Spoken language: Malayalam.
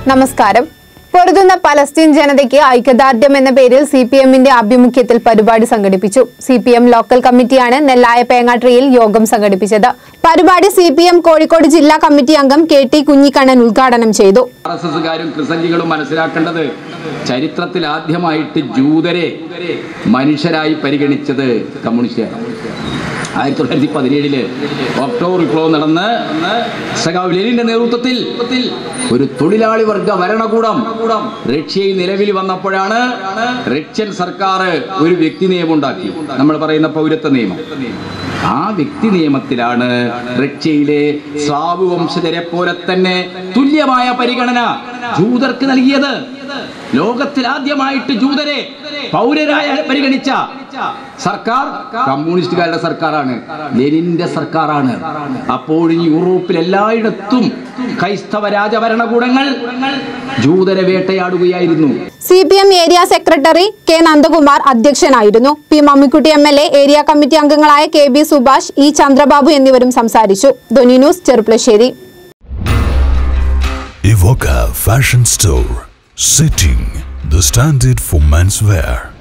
നമസ്കാരം പൊരുതുന്ന പലസ്തീൻ ജനതയ്ക്ക് ഐക്യദാർഢ്യം എന്ന പേരിൽ സി പി എമ്മിന്റെ ആഭിമുഖ്യത്തിൽ പരിപാടി സംഘടിപ്പിച്ചു സി പി എം ലോക്കൽ കമ്മിറ്റിയാണ് നെല്ലായ പേങ്ങാട്രിയിൽ യോഗം സംഘടിപ്പിച്ചത് പരിപാടി സി പി എം കോഴിക്കോട് ജില്ലാ കമ്മിറ്റി അംഗം കെ ടി കുഞ്ഞിക്കണ്ണൻ ഉദ്ഘാടനം ചെയ്തു ആർ എസ് എസുകാരും ക്രിസംഖികളും മനസ്സിലാക്കേണ്ടത് ചരിത്രത്തിൽ ആദ്യമായിട്ട് ജൂതരെ മനുഷ്യരായി പരിഗണിച്ചത് കമ്മ്യൂണിസ്റ്റുകാരാണ് ആയിരത്തി തൊള്ളായിരത്തി പതിനേഴില് ഒക്ടോബർ വിപ്ലവം നടന്ന് സഖാവ് ലെനിന്റെ നേതൃത്വത്തിൽ ഒരു തൊഴിലാളി വർഗ ഭരണകൂടം റഷ്യയിൽ നിലവിൽ വന്നപ്പോഴാണ് റഷ്യൻ സർക്കാർ ഒരു വ്യക്തി നിയമം ഉണ്ടാക്കി നമ്മൾ പറയുന്ന പൗരത്വ നിയമം ആ വ്യക്തി നിയമത്തിലാണ് റഷ്യയിലെ സ്ലാവ് വംശജരെ പോലെ തന്നെ തുല്യമായ പരിഗണന ജൂതർക്ക് നൽകിയത് ലോകത്തിൽ ആദ്യമായിട്ട് ജൂതരെ പൗരരായ പരിഗണിച്ച സർക്കാർ കമ്മ്യൂണിസ്റ്റുകാരുടെ സർക്കാരാണ് ലെനിന്റെ സർക്കാരാണ് അപ്പോഴും യൂറോപ്പിൽ എല്ലായിടത്തും ക്രൈസ്തവ രാജഭരണകൂടങ്ങൾ ജൂതരെ വേട്ടയാടുകയായിരുന്നു C P M area secretary K Nandakumar അധ്യക്ഷനായിരുന്നു P Mammikutty M L A area committee അംഗങ്ങളായ K B Subhash E Chandrababu എന്നിവരും സംസാരിച്ചു Dhwani news Cherpulassery Evoca Fashion Store, setting the standard for menswear.